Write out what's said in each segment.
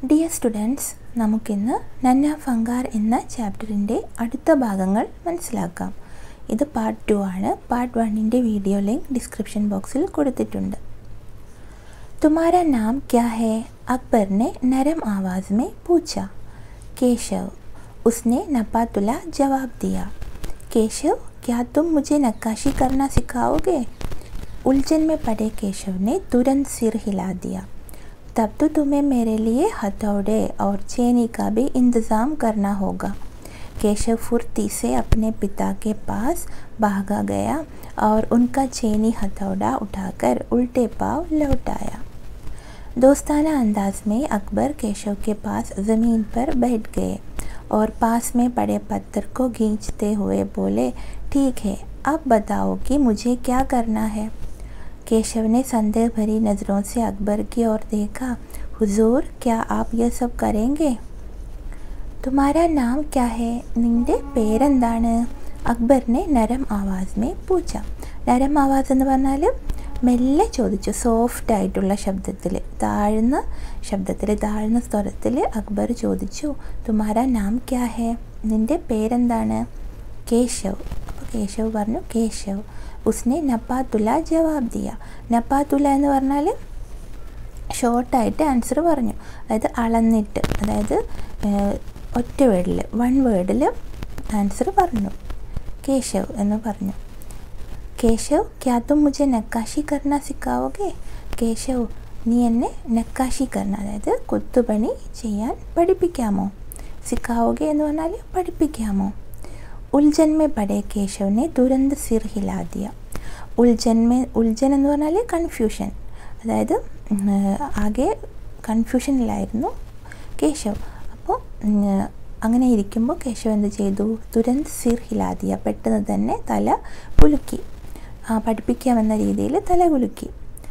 dear students നമുക്കിന്ന് നന്ന ഫങ്കാർ എന്ന ചാപ്റ്ററിൻ്റെ അടുത്ത ഭാഗങ്ങൾ മനസ്സിലാക്കാം ഇത് പാർട്ട് ടു ആണ് പാർട്ട് വണ്ണിൻ്റെ വീഡിയോ ലിങ്ക് ഡിസ്ക്രിപ്ഷൻ ബോക്സിൽ കൊടുത്തിട്ടുണ്ട് तुम्हारा नाम क्या है अकबर ने नरम आवाज़ में पूछा केशव उसने नपातुला जवाब दिया केशव क्या तुम मुझे नक्काशी करना सिखाओगे उलझन में पड़े केशव ने तुरंत सिर हिला दिया तब तो तुम्हें मेरे लिए हथौड़े और चेनी का भी इंतज़ाम करना होगा केशव फुर्ती से अपने पिता के पास भागा गया और उनका चेनी हथौड़ा उठाकर उल्टे पाव लौट आया दोस्ताना अंदाज में अकबर केशव के पास ज़मीन पर बैठ गए और पास में पड़े पत्थर को खींचते हुए बोले ठीक है अब बताओ कि मुझे क्या करना है केशव ने संदेह भरी नज़रों से अकबर की ओर देखा हुजूर क्या आप यह सब करेंगे तुम्हारा नाम क्या है നിന്റെ പേരെന്താണ് അക്ബറിനെ നരം ആവാസ് മേ പൂച്ച നരം ആവാസ് എന്ന് പറഞ്ഞാൽ മെല്ലെ ചോദിച്ചു സോഫ്റ്റ് ആയിട്ടുള്ള ശബ്ദത്തിൽ താഴ്ന്ന ശബ്ദത്തിൽ താഴ്ന്ന സ്വരത്തിൽ അക്ബർ ചോദിച്ചു തുമാര നാം ക്യാ ഹേ നിന്റെ പേരെന്താണ് കേശവ് അപ്പോൾ കേശവ് പറഞ്ഞു കേശവ് ഉസ്നെ നപ്പാത്തുല ജവാബ് ദിയ നപ്പാത്തുല എന്ന് പറഞ്ഞാൽ ഷോർട്ടായിട്ട് ആൻസർ പറഞ്ഞു അതായത് അളന്നിട്ട് അതായത് ഒറ്റ വേർഡിൽ വൺ വേർഡിൽ ആൻസർ പറഞ്ഞു കേശവ് എന്ന് പറഞ്ഞു കേശവ് ക്യാ തും മുझे നക്കാശി കർണ സിക്കാവോगे കേശവ് നീ എന്നെ നക്കാശി കർണ അതായത് കൊത്തുപണി ചെയ്യാൻ പഠിപ്പിക്കാമോ സിക്കാവോगे എന്ന് പറഞ്ഞാൽ പഠിപ്പിക്കാമോ ഉൽജൻ മേ പടേ കേശവനെ തുരന്ത് സിർ ഹിലാ ദിയ ഉൽജൻ മേ ഉൽജൻ എന്ന് പറഞ്ഞാൽ കൺഫ്യൂഷൻ അതായത് ആകെ കൺഫ്യൂഷനിലായിരുന്നു കേശവ് അപ്പോൾ അങ്ങനെ ഇരിക്കുമ്പോൾ കേശവ് എന്ത് ചെയ്തു തുരന്ത് സിർ ഹിലാദിയ പെട്ടെന്ന് തന്നെ തല കുലുക്കി പഠിപ്പിക്കാമെന്ന രീതിയിൽ തല കുലുക്കി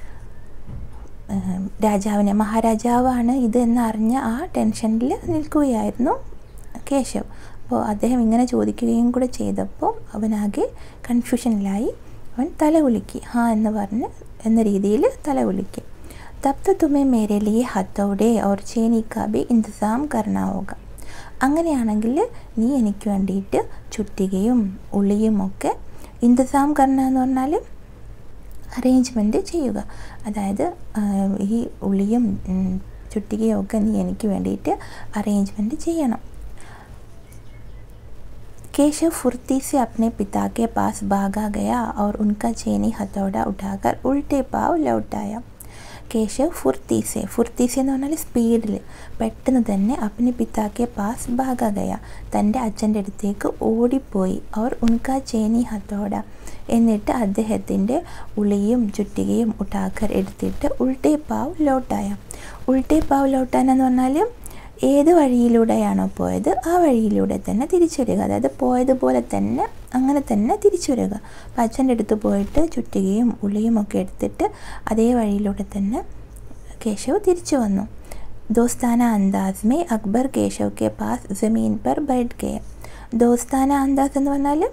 രാജാവിനെ മഹാരാജാവാണ് ഇത് എന്നറിഞ്ഞ ആ ടെൻഷനിൽ നിൽക്കുകയായിരുന്നു കേശവ് അപ്പോൾ അദ്ദേഹം ഇങ്ങനെ ചോദിക്കുകയും കൂടെ ചെയ്തപ്പോൾ അവനാകെ കൺഫ്യൂഷനിലായി അവൻ തല കുലുക്കി ഹാ എന്ന് പറഞ്ഞ് എന്ന രീതിയിൽ തല കുലുക്കി തബ് तो तुम्हें मेरे लिए हथौड़े और चेनी का भी इंतज़ाम करना होगा അങ്ങനെയാണെങ്കിൽ നീ എനിക്ക് വേണ്ടിയിട്ട് ചുറ്റികയും ഉളിയും ഒക്കെ ഇന്തസാം കർണ എന്ന് പറഞ്ഞാൽ അറേഞ്ച്മെൻറ്റ് ചെയ്യുക അതായത് ഈ ഉളിയും ചുറ്റികയും ഒക്കെ നീ എനിക്ക് വേണ്ടിയിട്ട് അറേഞ്ച്മെൻറ്റ് ചെയ്യണം केशव फुर्ती से अपने पिता के पास भागा गया और उनका चेनी हथौड़ा उठाकर उल्टे पाव लौट आया കേശവ് ഫുർത്തീസെ ഫുർത്തീസെ എന്ന് പറഞ്ഞാൽ സ്പീഡിൽ പെട്ടെന്ന് തന്നെ അപ്പനെ പിതാക്കെ പാസ് ഭാഗകയ തൻ്റെ അച്ഛൻ്റെ അടുത്തേക്ക് ഓടിപ്പോയി അവർ ഉൻകാ ചേനി ഹത്തോട എന്നിട്ട് അദ്ദേഹത്തിൻ്റെ ഉളിയും ചുറ്റികയും ഉട്ടാക്കർ എടുത്തിട്ട് ഉൾട്ടേ പാവ് ലോട്ടായ ഉൾട്ടേ പാവ് ലോട്ടാനെന്ന് പറഞ്ഞാൽ ഏത് വഴിയിലൂടെയാണോ പോയത് ആ വഴിയിലൂടെ തന്നെ തിരിച്ചു വരിക അതായത് പോയതുപോലെ തന്നെ അങ്ങനെ തന്നെ തിരിച്ചു വരിക അപ്പം അച്ഛൻ്റെ അടുത്ത് പോയിട്ട് ചുറ്റികയും ഉള്ളിയും ഒക്കെ എടുത്തിട്ട് അതേ വഴിയിലൂടെ തന്നെ കേശവ് തിരിച്ചു വന്നു ദോസ്താന അന്താസ് മേ അക്ബർ കേശവ് കെ പാസ് ജമീൻ പർ ബൈഡ് ഗയ ദോസ്താന അന്താസ് എന്ന് പറഞ്ഞാൽ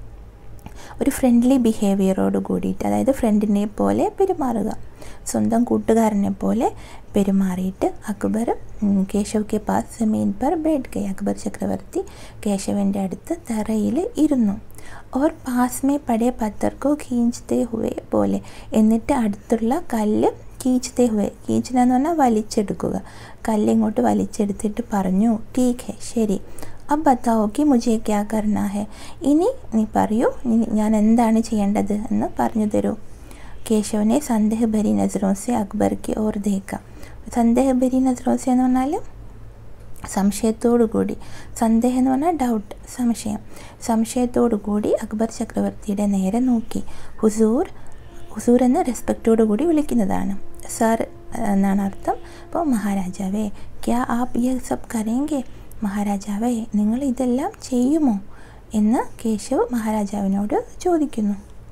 ഒരു ഫ്രണ്ട്ലി ബിഹേവിയറോട് കൂടിയിട്ട് അതായത് ഫ്രണ്ടിനെ പോലെ പെരുമാറുക സ്വന്തം കൂട്ടുകാരനെ പോലെ പെരുമാറിയിട്ട് അക്ബർ കേശവ് കെ പാസ് ജമീൻ പർ ബെഡ് ഗയ അക്ബർ ചക്രവർത്തി കേശവൻ്റെ അടുത്ത് തറയിൽ ഇരുന്നു ഓർ പാസ് മേ പടേ പത്തർക്കോ ഖീഞ്ചത്തെ ഹുവേ പോലെ എന്നിട്ട് അടുത്തുള്ള കല്ല് കീച്ചത്തെ ഹുവേ കീച്ചന എന്ന് പറഞ്ഞാൽ വലിച്ചെടുക്കുക കല്ല് ഇങ്ങോട്ട് വലിച്ചെടുത്തിട്ട് പറഞ്ഞു ടീക്ക് ഹെ ശരി अब बताओ कि मुझे क्या करना है ഇനി നീ പറയൂ ഞാൻ എന്താണ് ചെയ്യേണ്ടത് എന്ന് പറഞ്ഞു തരൂ കേശവനെ സന്ദേഹഭരി നസറോസെ അക്ബർക്ക് ഓർ ദേക്ക സന്ദേഹഭരി നസറോസെ എന്ന് പറഞ്ഞാൽ സംശയത്തോടു കൂടി സന്ദേഹം എന്ന് പറഞ്ഞാൽ ഡൗട്ട് സംശയം സംശയത്തോടു കൂടി അക്ബർ ചക്രവർത്തിയുടെ നേരെ നോക്കി ഹുസൂർ ഹുസൂർ എന്ന് റെസ്പെക്റ്റോടു കൂടി വിളിക്കുന്നതാണ് സർ എന്നാണ് അർത്ഥം അപ്പോൾ മഹാരാജാവേ ക്യാ ആപ്പ് യ സബ് കരേങ്കെ മഹാരാജാവേ നിങ്ങൾ ഇതെല്ലാം ചെയ്യുമോ എന്ന് കേശവ് മഹാരാജാവിനോട് ചോദിക്കുന്നു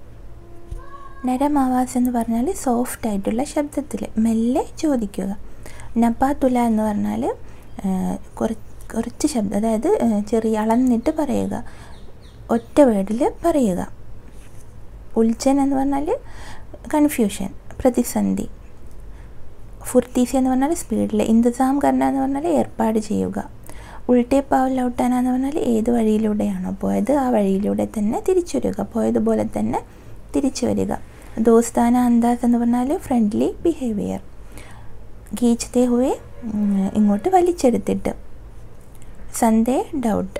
നരമാവാസ് എന്ന് പറഞ്ഞാൽ സോഫ്റ്റ് ആയിട്ടുള്ള ശബ്ദത്തിൽ മെല്ലെ ചോദിക്കുക നപ്പാത്തുല എന്ന് പറഞ്ഞാൽ കുറച്ച് ശബ്ദം അതായത് ചെറിയ അളന്നിട്ട് പറയുക ഒറ്റ വേർഡിൽ പറയുക ഉൽജൻ എന്ന് പറഞ്ഞാൽ കൺഫ്യൂഷൻ പ്രതിസന്ധി ഫുർത്തീസി എന്ന് പറഞ്ഞാൽ സ്പീഡിൽ ഇന്തസാം കർണ എന്ന് പറഞ്ഞാൽ ഏർപ്പാട് ചെയ്യുക ഉൾട്ടേ പാവ് ലൗട്ടാന എന്ന് പറഞ്ഞാൽ ഏത് വഴിയിലൂടെയാണോ പോയത് ആ വഴിയിലൂടെ തന്നെ തിരിച്ചു വരിക പോയതുപോലെ തന്നെ തിരിച്ചു വരിക ദോസ്താന അന്താസ് എന്ന് പറഞ്ഞാൽ ഫ്രണ്ട്ലി ബിഹേവിയർ ഗീച്ചത്തെ ഹുവെ ഇങ്ങോട്ട് വലിച്ചെടുത്തിട്ട് സന്ദേ ഡൗട്ട്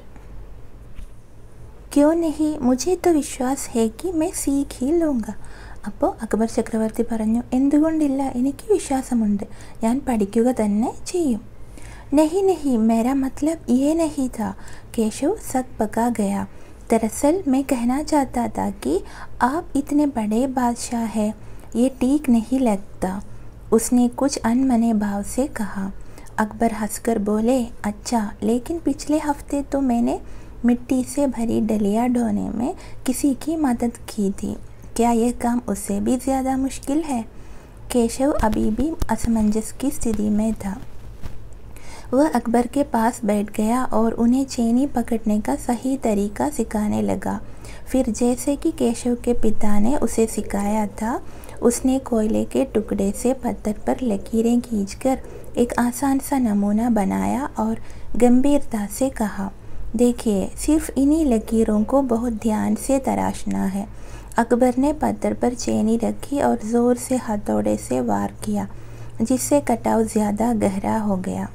ക്യോ നഹി മുझे तो വിശ്വാസ് है कि मैं सीख ही लूँगा അപ്പോൾ അക്ബർ ചക്രവർത്തി പറഞ്ഞു എന്തുകൊണ്ടില്ല എനിക്ക് വിശ്വാസമുണ്ട് ഞാൻ പഠിക്കുക തന്നെ ചെയ്യും नहीं नहीं मेरा मतलब ये नहीं था केशव सक पका गया दरअसल मैं कहना चाहता था कि आप इतने बड़े बादशाह हैं ये ठीक नहीं लगता उसने कुछ अनमने भाव से कहा अकबर हंसकर बोले अच्छा लेकिन पिछले हफ्ते तो मैंने मिट्टी से भरी डलिया ढोने में किसी की मदद की थी क्या यह काम उससे भी ज़्यादा मुश्किल है केशव अभी भी असमंजस की स्थिति में था वह अकबर के पास बैठ गया और उन्हें चेनी पकड़ने का सही तरीका सिखाने लगा फिर जैसे कि केशव के पिता ने उसे सिखाया था उसने कोयले के टुकड़े से पत्थर पर लकीरें खींचकर एक आसान सा नमूना बनाया और गंभीरता से कहा देखिए सिर्फ इन्हीं लकीरों को बहुत ध्यान से तराशना है अकबर ने पत्थर पर चेनी रखी और ज़ोर से हथौड़े से वार किया जिससे कटाव ज़्यादा गहरा हो गया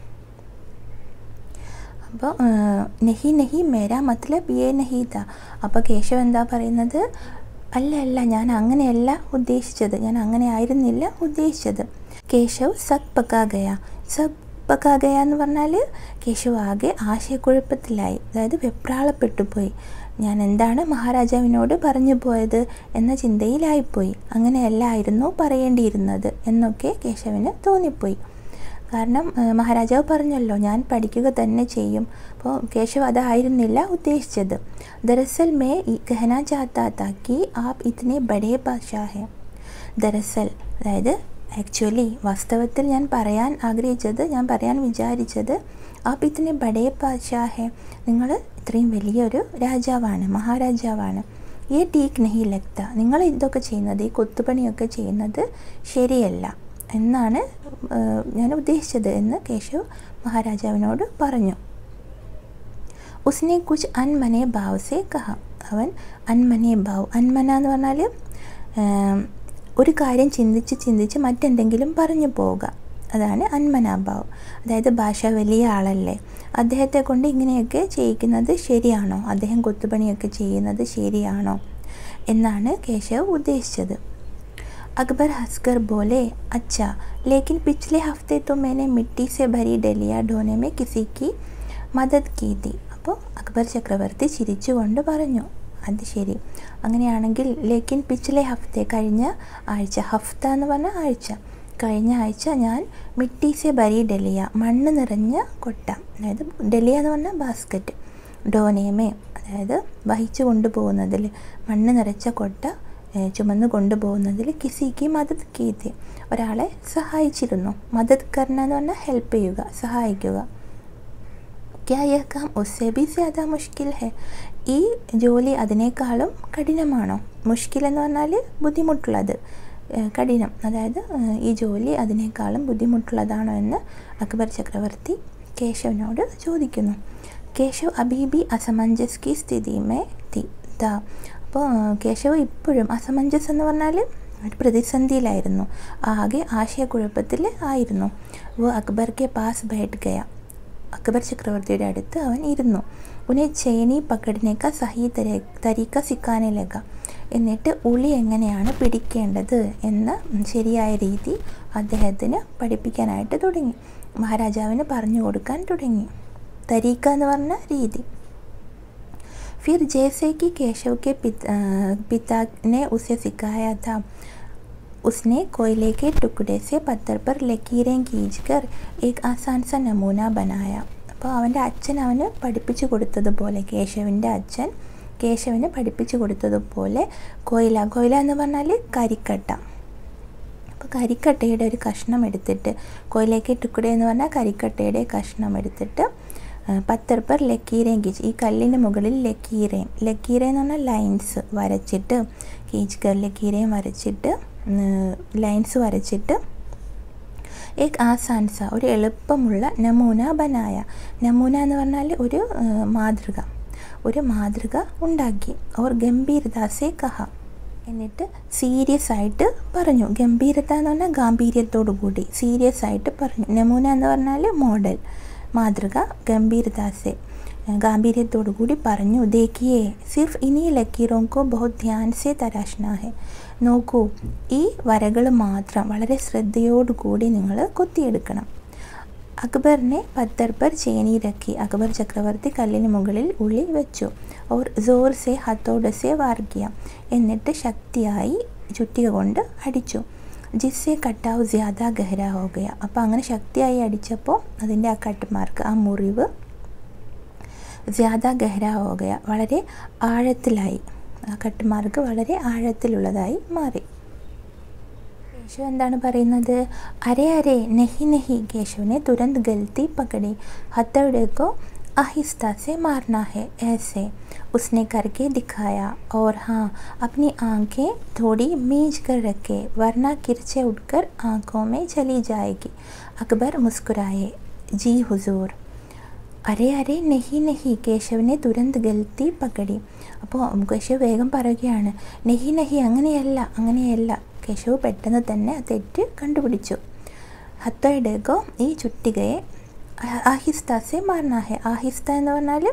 അപ്പോൾ നെഹി നെഹി മേരാ മത്ലബ് യേ നഹി ത അപ്പോൾ കേശവ് എന്താ പറയുന്നത് അല്ല അല്ല ഞാൻ അങ്ങനെയല്ല ഉദ്ദേശിച്ചത് ഞാൻ അങ്ങനെ ആയിരുന്നില്ല ഉദ്ദേശിച്ചത് കേശവ് സക് പക്കാകയ സക് പക്കാകയ എന്ന് പറഞ്ഞാൽ കേശവ് ആകെ ആശയക്കുഴപ്പത്തിലായി അതായത് വെപ്രാളപ്പെട്ടു പോയി ഞാൻ എന്താണ് മഹാരാജാവിനോട് പറഞ്ഞു പോയത് എന്ന ചിന്തയിലായിപ്പോയി അങ്ങനെയല്ലായിരുന്നു പറയേണ്ടിയിരുന്നത് എന്നൊക്കെ കേശവന് തോന്നിപ്പോയി കാരണം മഹാരാജാവ് പറഞ്ഞല്ലോ ഞാൻ പഠിക്കുക തന്നെ ചെയ്യും അപ്പോൾ കേശവ് അതായിരുന്നില്ല ഉദ്ദേശിച്ചത് ദരസൽ മേ കഹന ചാത്താ താക്കി ആപ് ഇത്തിനെ ബഡേ ബാദ്ഷാ ഹെ ദരസൽ അതായത് ആക്ച്വലി വാസ്തവത്തിൽ ഞാൻ പറയാൻ ആഗ്രഹിച്ചത് ഞാൻ പറയാൻ വിചാരിച്ചത് ആപ് ഇത്തിനെ ബഡേ ബാദ്ഷാ ഹെ നിങ്ങൾ ഇത്രയും വലിയൊരു രാജാവാണ് മഹാരാജാവാണ് ഈ ടീക്ക് നെഹി ലക്ത നിങ്ങൾ ഇതൊക്കെ ചെയ്യുന്നത് ഈ കൊത്തുപണിയൊക്കെ ചെയ്യുന്നത് ശരിയല്ല എന്നാണ് ഞാൻ ഉദ്ദേശിച്ചത് എന്ന് കേശവ് മഹാരാജാവിനോട് പറഞ്ഞു ഉസ്നെ കുച്ച് അൻമനെ ഭാവ് സെ കഹ അവൻ അൻമനെ ഭാവ് അൻമന എന്ന് പറഞ്ഞാൽ ഒരു കാര്യം ചിന്തിച്ച് ചിന്തിച്ച് മറ്റെന്തെങ്കിലും പറഞ്ഞു പോവുക അതാണ് അൻമനാഭാവ് അതായത് ഭാഷ വലിയ ആളല്ലേ അദ്ദേഹത്തെ കൊണ്ട് ഇങ്ങനെയൊക്കെ ചെയ്യിക്കുന്നത് ശരിയാണോ അദ്ദേഹം കൊത്തുപണിയൊക്കെ ചെയ്യുന്നത് ശരിയാണോ എന്നാണ് കേശവ് ഉദ്ദേശിച്ചത് अकबर हंसकर बोले अच्छा लेकिन पिछले हफ्ते तो मैंने मिट्टी से भरी डलिया ढोने में किसी की മദത് കീതി അപ്പോൾ അക്ബർ ചക്രവർത്തി ചിരിച്ചുകൊണ്ട് പറഞ്ഞു അത് ശരി അങ്ങനെയാണെങ്കിൽ ലേക്കിൻ പിച്ചിലെ ഹഫ്തെ കഴിഞ്ഞ ആഴ്ച ഹഫ്ത എന്ന് പറഞ്ഞ ആഴ്ച കഴിഞ്ഞ ആഴ്ച ഞാൻ മിട്ടീസെ ബരി ഡലിയ മണ്ണ് നിറഞ്ഞ കൊട്ട അതായത് ഡലിയ എന്ന് പറഞ്ഞാൽ ബാസ്ക്കറ്റ് ഡോനേമേ അതായത് വഹിച്ചു കൊണ്ടുപോകുന്നതിൽ മണ്ണ് നിറച്ച കൊട്ട ചുമന്ന് കൊണ്ടുപോകുന്നതിൽ കിസിക്ക് മദത് കീതി ഒരാളെ സഹായിച്ചിരുന്നു മദത് കർണ എന്ന് പറഞ്ഞാൽ ഹെൽപ്പ് ചെയ്യുക സഹായിക്കുക ക്യാ യഹ് കാം ഉസ്സെ ബി സ്യാദ മുഷ്കിൽ ഹെ ഈ ജോലി അതിനേക്കാളും കഠിനമാണോ മുഷ്കിൽ എന്ന് പറഞ്ഞാൽ ബുദ്ധിമുട്ടുള്ളത് കഠിനം അതായത് ഈ ജോലി അതിനേക്കാളും ബുദ്ധിമുട്ടുള്ളതാണോ എന്ന് അക്ബർ ചക്രവർത്തി കേശവനോട് ചോദിക്കുന്നു കേശവ് അബീബി അസമഞ്ജസ് കി സ്ഥിതി മേ തി ദ അപ്പോൾ കേശവ് ഇപ്പോഴും അസമഞ്ജസ് എന്ന് പറഞ്ഞാൽ ഒരു പ്രതിസന്ധിയിലായിരുന്നു ആകെ ആശയക്കുഴപ്പത്തിൽ ആയിരുന്നു വോ അക്ബർ കെ പാസ് ബൈഠ് ഗയ അക്ബർ ചക്രവർത്തിയുടെ അടുത്ത് അവൻ ഇരുന്നു ഉനെ ചേനി പക്കടിനേക്ക സഹി തര തരീക്ക സിക്കാനെ ലഗ എന്നിട്ട് ഉളി എങ്ങനെയാണ് പിടിക്കേണ്ടത് എന്ന ശരിയായ രീതി അദ്ദേഹത്തിന് പഠിപ്പിക്കാനായിട്ട് തുടങ്ങി മഹാരാജാവിന് പറഞ്ഞു കൊടുക്കാൻ തുടങ്ങി തരീക്ക എന്ന് പറഞ്ഞ രീതി फिर जैसे कि केशव के पिता पिता ने उसे सिखाया था उसने कोयले के टुकड़े से पत्थर पर लकीरें खींचकर एक आसान सा नमूना बनाया അപ്പോൾ അവൻ്റെ അച്ഛൻ അവന് പഠിപ്പിച്ചു കൊടുത്തതുപോലെ കേശവിൻ്റെ അച്ഛൻ കേശവിന് പഠിപ്പിച്ചു കൊടുത്തതുപോലെ കൊയില കൊയില എന്ന് പറഞ്ഞാൽ കരിക്കട്ട അപ്പോൾ കരിക്കട്ടയുടെ ഒരു കഷ്ണം എടുത്തിട്ട് കൊയിലേക്ക് ടുക്കുട എന്ന് പറഞ്ഞാൽ കരിക്കട്ടയുടെ കഷ്ണം എടുത്തിട്ട് പത്തർ പർ ലക്കീരേം കീച്ച് ഈ കല്ലിന് മുകളിൽ ലക്കീരേം ലക്കീര എന്ന് പറഞ്ഞാൽ ലൈൻസ് വരച്ചിട്ട് കീച്ച് കർ ലക്കീരേം വരച്ചിട്ട് ലൈൻസ് വരച്ചിട്ട് ഏക് ആസാൻസ ഒരു എളുപ്പമുള്ള നമൂന ബനായ നമൂന എന്ന് പറഞ്ഞാൽ ഒരു മാതൃക ഒരു മാതൃക ഉണ്ടാക്കി ഓർ ഗംഭീരദാസെ കഹ എന്നിട്ട് സീരിയസ് ആയിട്ട് പറഞ്ഞു ഗംഭീരത എന്ന് പറഞ്ഞാൽ ഗാംഭീര്യത്തോടു കൂടി സീരിയസ് ആയിട്ട് പറഞ്ഞു നമൂന എന്ന് പറഞ്ഞാൽ മോഡൽ മാതൃക ഗംഭീരദാസെ ഗാംഭീര്യത്തോടു കൂടി പറഞ്ഞു ദേക്കിയേ സിർഫ് ഇനി ലക്കീറോങ്കോ ബഹുത് ധ്യാൻ സെ തരാശന ഹെ നോക്കൂ ഈ വരകൾ മാത്രം വളരെ ശ്രദ്ധയോടുകൂടി നിങ്ങൾ കൊത്തിയെടുക്കണം അക്ബറിനെ പത്തർ പർ ചേനി രക്കി അക്ബർ ചക്രവർത്തി കല്ലിന് മുകളിൽ ഉള്ളി വെച്ചു ഓർ ജോർ സെ ഹത്തോഡ് സെ വാർക്കിയ എന്നിട്ട് ശക്തിയായി ചുറ്റിക കൊണ്ട് അടിച്ചു ജിസ്സെ കട്ടാവ് ജ്യാദ ഗഹര ഹോ ഗയ അപ്പോൾ അങ്ങനെ ശക്തിയായി അടിച്ചപ്പോൾ അതിൻ്റെ ആ കട്ട് മാർക്ക് ആ മുറിവ് ജ്യാദ ഗഹര ഹോ ഗയ വളരെ ആഴത്തിലായി ആ കട്ട് മാർക്ക് വളരെ ആഴത്തിലുള്ളതായി മാറി കേശവ് എന്താണ് പറയുന്നത് അരെ അരെ നെഹി നെഹി കേശവിനെ തുരന്ത് ഗൽത്തി പകടി ഹത്തയുടെ आहिस्ता से मारना है ऐसे उसने करके दिखाया और हाँ अपनी आंखें थोड़ी मीज कर रखे वरना किरचे उठकर आंखों में चली जाएगी अकबर मुस्कुराए जी हुजूर അരേ അരേ നെഹി നെഹി കേശവിനെ തുരന്ത് ഗൽത്തി പകടി അപ്പോൾ കേശവ് വേഗം പറയുകയാണ് നെഹി നെഹി അങ്ങനെയല്ല അങ്ങനെയല്ല കേശവ് പെട്ടെന്ന് തന്നെ ആ തെറ്റ് കണ്ടുപിടിച്ചു ഹത്തോയുടെഗോ ഈ ചുറ്റികയെ ആഹിസ്താസെ മാർണാഹെ ആഹിസ്ത എന്ന് പറഞ്ഞാൽ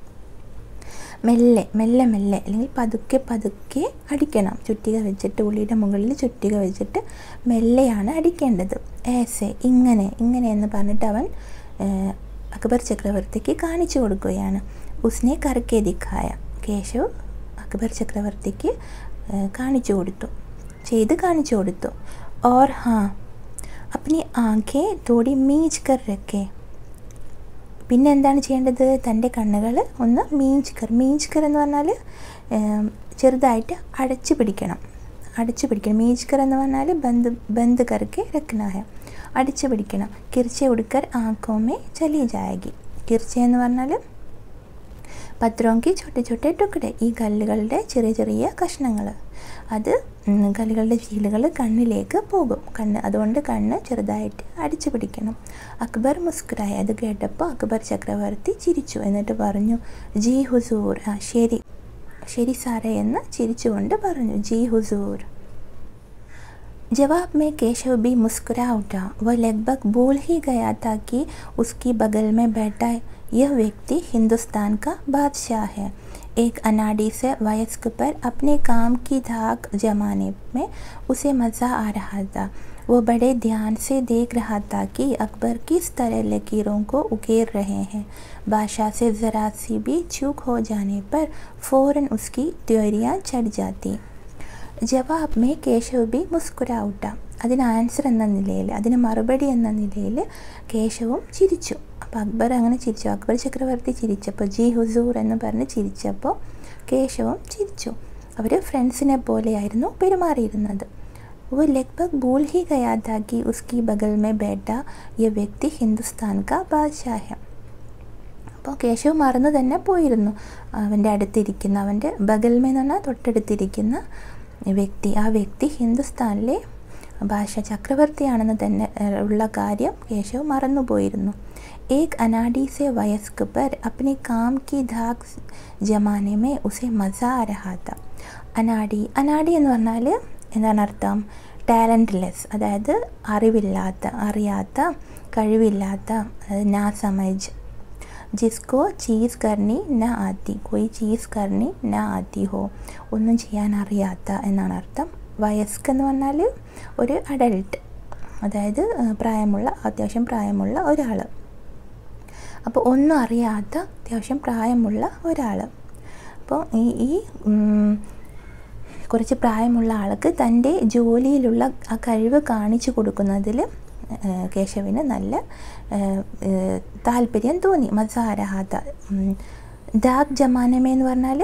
മെല്ലെ മെല്ലെ മെല്ലെ അല്ലെങ്കിൽ പതുക്കെ പതുക്കെ അടിക്കണം ചുറ്റിക വെച്ചിട്ട് ഉള്ളിയുടെ മുകളിൽ ചുറ്റിക വെച്ചിട്ട് മെല്ലെയാണ് അടിക്കേണ്ടത് ഏസെ ഇങ്ങനെ ഇങ്ങനെ എന്ന് പറഞ്ഞിട്ട് അവൻ അക്ബർ ചക്രവർത്തിക്ക് കാണിച്ചു കൊടുക്കുകയാണ് ഉസ്നെ കറക്കെ ദിക്കായ കേശവ് അക്ബർ ചക്രവർത്തിക്ക് കാണിച്ചു കൊടുത്തു ചെയ്ത് കാണിച്ചു കൊടുത്തു ഓർ ഹാ അപ്നി ആഖെ തോടി മീജ് കർ രക്കേ പിന്നെ എന്താണ് ചെയ്യേണ്ടത് തൻ്റെ കണ്ണുകൾ ഒന്ന് മീഞ്ചിക്കർ മീഞ്ചിക്കർ എന്ന് പറഞ്ഞാൽ ചെറുതായിട്ട് അടച്ചു പിടിക്കണം അടച്ചു പിടിക്കണം മീഞ്ചിക്കർ എന്ന് പറഞ്ഞാൽ ബന്ദ് ബന്ദ് കറക്കെ രക്കനായ അടിച്ചു പിടിക്കണം കിർച്ച ഉടുക്കർ ആക്കോമേ ചലി ജായകി കിർച്ച എന്ന് പറഞ്ഞാൽ പത്രോങ്കി ചൊട്ടി ചൊട്ടി ടുക്കടെ ഈ കല്ലുകളുടെ ചെറിയ ചെറിയ കഷ്ണങ്ങൾ അത് കല്ലുകളുടെ ചീലുകൾ കണ്ണിലേക്ക് പോകും കണ്ണ് അതുകൊണ്ട് കണ്ണ് ചെറുതായിട്ട് അടിച്ചു പിടിക്കണം അക്ബർ മുസ്കുരായ അത് കേട്ടപ്പോൾ അക്ബർ ചക്രവർത്തി ചിരിച്ചു എന്നിട്ട് പറഞ്ഞു ജി ഹുസൂർ ആ ശരി ശരി സാറേ എന്ന് ചിരിച്ചുകൊണ്ട് പറഞ്ഞു ജി ഹുസൂർ जवाब में केशव भी मुस्कुरा उठा वह लगभग भूल ही गया था कि उसकी बगल में बैठा यह व्यक्ति हिंदुस्तान का बादशाह है एक अनाड़ी से वयस्क पर अपने काम की धाक जमाने में उसे मज़ा आ रहा था वो बड़े ध्यान से देख रहा था कि अकबर किस तरह लकीरों को उकेर रहे हैं बादशाह से ज़रा सी भी चूक हो जाने पर फ़ौरन उसकी त्योरियाँ चढ़ जाती ജവാബ് മേ കേശവ് ബി മുസ്കുരാവുട്ട അതിന് ആൻസർ എന്ന നിലയിൽ അതിന് മറുപടി എന്ന നിലയിൽ കേശവും ചിരിച്ചു അപ്പോൾ അക്ബർ അങ്ങനെ ചിരിച്ചു അക്ബർ ചക്രവർത്തി ചിരിച്ചപ്പോൾ ജി ഹുസൂർ എന്ന് പറഞ്ഞ് ചിരിച്ചപ്പോൾ കേശവും ചിരിച്ചു അവർ ഫ്രണ്ട്സിനെ പോലെയായിരുന്നു പെരുമാറിയിരുന്നത് वो लगभग भूल ही गया था कि उसकी बगल में बैठा ये व्यक्ति हिंदुस्तान का बादशाह है അപ്പോൾ കേശവ് മറന്നു തന്നെ പോയിരുന്നു അവൻ്റെ അടുത്തിരിക്കുന്ന അവൻ്റെ ബഗൽമേ എന്ന് പറഞ്ഞാൽ തൊട്ടടുത്തിരിക്കുന്ന വ്യക്തി ആ വ്യക്തി ഹിന്ദുസ്ഥാനിലെ ഭാഷ ചക്രവർത്തിയാണെന്ന് തന്നെ ഉള്ള കാര്യം കേശവ് മറന്നുപോയിരുന്നു ഏക് അനാഡി സെ വയസ്ക് പർ അപ്നെ കാം കി ധാക് ജമാനെ മേ ഉസെ മസ ആ രഹാ ത അനാഡി അനാഡി എന്ന് പറഞ്ഞാൽ എന്താണ് അർത്ഥം ടാലൻറ്റ്ലെസ് അതായത് അറിവില്ലാത്ത അറിയാത്ത കഴിവില്ലാത്ത അതായത് നാ സമജ് ജിസ്കോ ചീസ് കർണി ന ആത്തി കോയി ചീസ് കർണി ന ആത്തി ഹോ ഒന്നും ചെയ്യാൻ അറിയാത്ത എന്നാണ് അർത്ഥം വയസ്ക് എന്ന് പറഞ്ഞാൽ ഒരു അഡൽട്ട് അതായത് പ്രായമുള്ള അത്യാവശ്യം പ്രായമുള്ള ഒരാൾ അപ്പോൾ ഒന്നും അറിയാത്ത അത്യാവശ്യം പ്രായമുള്ള ഒരാൾ അപ്പോൾ ഈ ഈ കുറച്ച് പ്രായമുള്ള ആൾക്ക് തൻ്റെ ജോലിയിലുള്ള ആ കഴിവ് കാണിച്ചു കൊടുക്കുന്നതിൽ കേശവിന് നല്ല താല്പര്യം തോന്നി മസാരഹാത്ത ദാഗ് ജമാനമേ എന്ന് പറഞ്ഞാൽ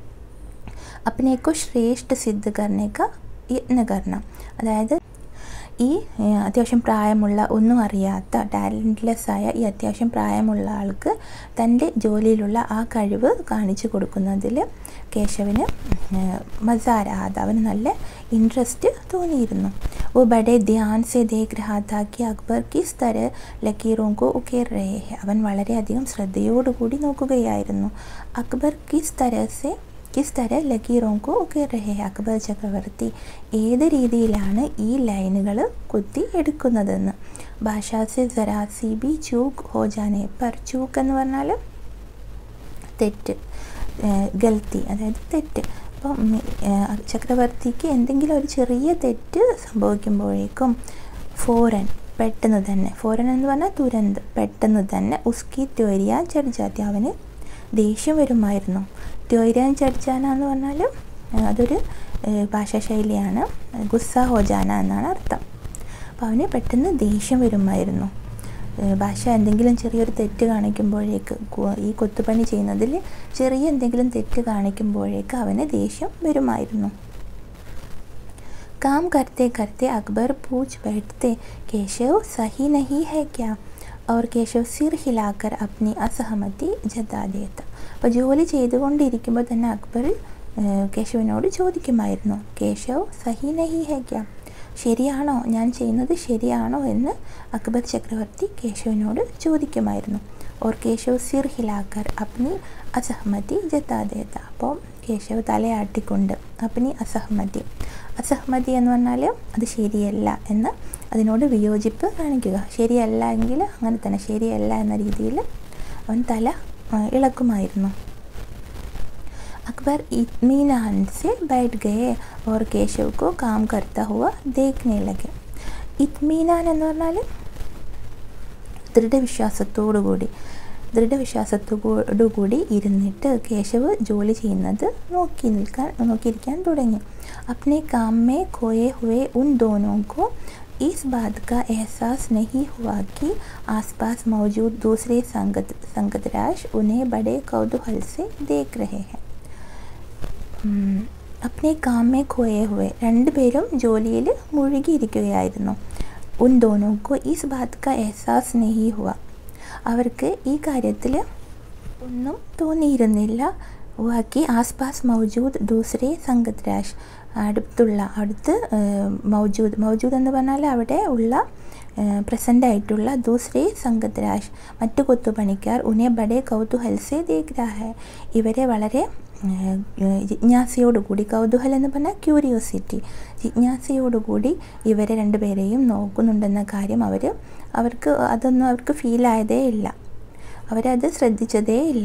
അപ്പനേക്കോ ശ്രേഷ്ഠ സിദ്ധ കർണേക്ക യത്ന കർണം അതായത് ഈ ഏഹ്, അത്യാവശ്യം പ്രായമുള്ള ഒന്നും അറിയാത്ത ടാലൻറ്റ്ലെസ് ആയ ഈ അത്യാവശ്യം പ്രായമുള്ള ആൾക്ക് തൻ്റെ ജോലിയിലുള്ള ആ കഴിവ് കാണിച്ചു കൊടുക്കുന്നതിൽ കേശവിന് ഏഹ്, മസാരാത അവന് നല്ല ഇൻട്രസ്റ്റ് തോന്നിയിരുന്നു वो बड़े ध्यान से देख रहा था कि അക്ബർ കിസ് തര ലക്കീറോं को ഉക്കേർ रहे हैं അവൻ വളരെയധികം ശ്രദ്ധയോടുകൂടി നോക്കുകയായിരുന്നു അക്ബർ കിസ് തര സെ കിസ് തര ലക്കീറോं को ഉക്കേർ रहे हैं അക്ബർ ചക്രവർത്തി ഏത് രീതിയിലാണ് ഈ ലൈനുകൾ കുത്തി എടുക്കുന്നതെന്ന് ഭാഷാസെ ജറാസി ബി ചൂക്ക് ഹോ ജാനെ പർ ചൂക്ക് എന്ന് പറഞ്ഞാൽ തെറ്റ് ഏഹ് ഗൽത്തി അതായത് തെറ്റ് അപ്പം മി- ഏഹ് ചക്രവർത്തിക്ക് എന്തെങ്കിലും ഒരു ചെറിയ തെറ്റ് സംഭവിക്കുമ്പോഴേക്കും ഫോരൻ പെട്ടെന്ന് തന്നെ ഫോരൻ എന്ന് പറഞ്ഞാൽ തുരന്ത് പെട്ടെന്ന് തന്നെ ഉസ്കി ത്വരിയാൻ ചടിച്ചാത്തി അവന് ദേഷ്യം വരുമായിരുന്നു ത്വരിയാൻ ചടിച്ചാന എന്ന് പറഞ്ഞാൽ ഏഹ് അതൊരു ഏഹ് ഭാഷാശൈലിയാണ് ഗുസ്സ ഹോജാന എന്നാണ് അർത്ഥം അപ്പോൾ അവന് പെട്ടെന്ന് ദേഷ്യം വരുമായിരുന്നു ഏഹ് ഭാഷ എന്തെങ്കിലും ചെറിയൊരു തെറ്റ് കാണിക്കുമ്പോഴേക്ക് കു- ഈ കൊത്തുപണി ചെയ്യുന്നതിൽ ചെറിയ എന്തെങ്കിലും തെറ്റ് കാണിക്കുമ്പോഴേക്ക് അവന് ദേഷ്യം വരുമായിരുന്നു काम करते करते अकबर पूछ बैठते केशव सही नहीं है क्या और കേശവ് സിർ ഹിലാക്കർ അപ്നി അസഹമതി ജതാ ദേത്ത അപ്പോൾ ജോലി ചെയ്തുകൊണ്ടിരിക്കുമ്പോൾ തന്നെ അക്ബർ ഏഹ്, കേശവിനോട് ചോദിക്കുമായിരുന്നു കേശവ് സഹി നഹി ഹെ ക്യാ ശരിയാണോ ഞാൻ ചെയ്യുന്നത് ശരിയാണോ എന്ന് അക്ബർ ചക്രവർത്തി കേശവിനോട് ചോദിക്കുമായിരുന്നു ഓർ കേശവ് സിർ ഹിലാക്കർ അപ്നി അസഹമതി ജതാ ദേത്ത അപ്പോൾ കേശവ് തലയാട്ടിക്കൊണ്ട് അപ്നി അസഹമതി അസഹമതി എന്ന് പറഞ്ഞാൽ അത് ശരിയല്ല എന്ന് അതിനോട് വിയോജിപ്പ് കാണിക്കുക ശരിയല്ല എങ്കിൽ അങ്ങനെ തന്നെ ശരിയല്ല എന്ന രീതിയിൽ അവൻ തല ആ, ഇളക്കുമായിരുന്നു अकबर इत्मीनान से बैठ गए और केशव को काम करता हुआ देखने लगे ഇത്മീനാൻ എന്ന് പറഞ്ഞാൽ ദൃഢവിശ്വാസത്തോടുകൂടി ദൃഢവിശ്വാസത്തോടുകൂടി ഇരുന്നിട്ട് കേശവ് ജോലി ചെയ്യുന്നത് നോക്കി നിൽക്കാൻ നോക്കിയിരിക്കാൻ തുടങ്ങി अपने काम में खोए हुए उन दोनों को इस बात का एहसास नहीं हुआ कि आसपास मौजूद दूसरे संगत संगतराज उन्हें बड़े कौतूहल से देख रहे हैं ഉം, അപ്നെ കാമേ ഖോയെ ഹുവെ രണ്ടുപേരും ജോലിയിൽ മുഴുകിയിരിക്കുകയായിരുന്നു ഉൻ ദോനോക്കോ ഈസ് ബാത് കാ എഹസാസ് നെഹി ഹുവ അവർക്ക് ഈ കാര്യത്തിൽ ഒന്നും തോന്നിയിരുന്നില്ല വാക്കി ആസ്പാസ് മൗജൂദ് ദൂസരെ സംഗത് രാജ് അടുത്തുള്ള അടുത്ത് ഏഹ്, മൗജൂദ് മൗജൂദ് എന്ന് പറഞ്ഞാൽ അവിടെ ഉള്ള പ്രസൻ്റ് ആയിട്ടുള്ള ദൂസരെ സംഗത് രാജ് മറ്റു കൊത്തുപണിക്കാർ ഉനെ ബഡെ കൗതുഹൽസെ ദേഖ് രാ ഹെ ഇവരെ വളരെ ഏഹ്, ഏഹ്, ജിജ്ഞാസയോടുകൂടി കൗതൂഹലം എന്ന് പറഞ്ഞാൽ ക്യൂരിയോസിറ്റി ജിജ്ഞാസയോടുകൂടി ഇവരെ രണ്ടുപേരെയും നോക്കുന്നുണ്ടെന്ന കാര്യം അവർ അവർക്ക് അതൊന്നും അവർക്ക് ഫീലായതേ ഇല്ല അവരത് ശ്രദ്ധിച്ചതേ ഇല്ല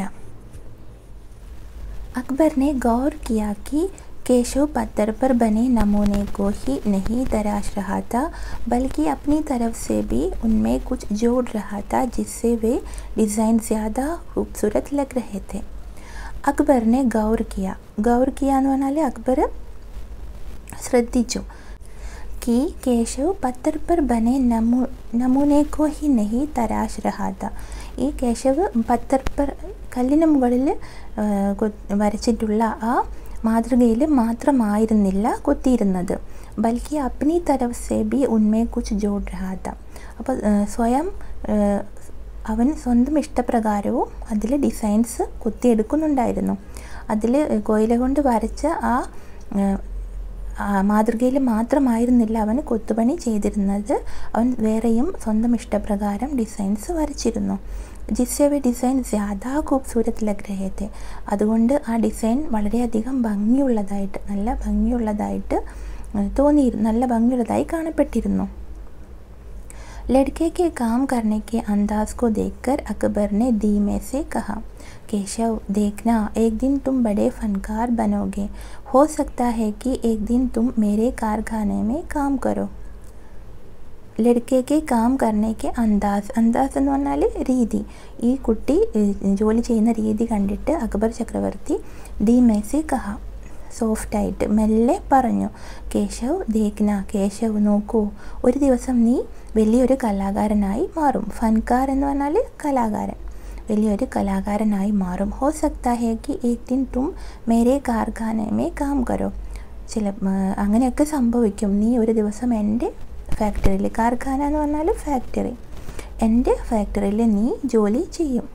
अकबर ने गौर किया कि केशव पत्थर पर बने नमूने को ही नहीं तराश रहा था बल्कि अपनी तरफ से भी उनमें कुछ जोड़ रहा था जिससे वे डिज़ाइन ज़्यादा खूबसूरत लग रहे थे അക്ബർ ने गौर किया गौर किया എന്ന് പറഞ്ഞാൽ അക്ബർ ശ്രദ്ധിച്ചു कि केशव पत्थर पर बने नमू नमूने को ही नहीं तराश रहा था ഈ കേശവ് പത്തർ പർ കല്ലിന് മുകളിൽ ആ, കൊ- വരച്ചിട്ടുള്ള ആ മാതൃകയിൽ മാത്രമായിരുന്നില്ല കൊത്തിയിരുന്നത് ബൽക്കി അപ്നി തരഫ് സെ ബി ഉന്മേ കുച്ച് ജോഡ് രഹാത്ത അപ്പോൾ സ്വയം ആ, അവൻ സ്വന്തം ഇഷ്ടപ്രകാരവും അതിൽ ഡിസൈൻസ് കുത്തിയെടുക്കുന്നുണ്ടായിരുന്നു അതിൽ കോയില കൊണ്ട് വരച്ച ആ ആ, മാതൃകയിൽ മാത്രമായിരുന്നില്ല അവൻ കൊത്തുപണി ചെയ്തിരുന്നത് അവൻ വേറെയും സ്വന്തം ഇഷ്ടപ്രകാരം ഡിസൈൻസ് വരച്ചിരുന്നു ജിസ്സെ വെ ഡിസൈൻ ജ്യാദാ ഖൂബ്സൂരത്ത് ലഗ് രഹേ थे അതുകൊണ്ട് ആ ഡിസൈൻ വളരെയധികം ഭംഗിയുള്ളതായിട്ട് നല്ല ഭംഗിയുള്ളതായിട്ട് ഏഹ്, തോന്നിയിരുന്നു നല്ല ഭംഗിയുള്ളതായി കാണപ്പെട്ടിരുന്നു लड़के के काम करने के अंदाज को देखकर अकबर ने धीमे से कहा केशव देखना एक दिन तुम बड़े फनकार बनोगे हो सकता है कि एक दिन तुम मेरे कारखाने में काम करो ലഡ്കേക്ക് കാം കർണേക്ക് അന്താസ് അന്താസ് എന്ന് പറഞ്ഞാൽ രീതി ഈ കുട്ടി ഏഹ്, ജോലി ചെയ്യുന്ന രീതി കണ്ടിട്ട് അക്ബർ ചക്രവർത്തി ദി മെസ്സി കഹ സോഫ്റ്റായിട്ട് മെല്ലെ പറഞ്ഞു കേശവ് ദേഖ്ന കേശവ് നോക്കൂ ഒരു ദിവസം നീ വലിയൊരു കലാകാരനായി മാറും ഫൻകാർ എന്ന് പറഞ്ഞാൽ കലാകാരൻ വലിയൊരു കലാകാരനായി മാറും ഹോ സക്താ ഹേ കി ഏക് ദിൻ തും മേരെ കാർഖാനെ മേ കാം കരോ ചില ആ, അങ്ങനെയൊക്കെ സംഭവിക്കും നീ ഒരു ദിവസം എൻ്റെ ഫാക്ടറിയിൽ കാർഖാന എന്ന് പറഞ്ഞാൽ ഫാക്ടറി എൻ്റെ ഫാക്ടറിയിൽ നീ ജോലി ചെയ്യും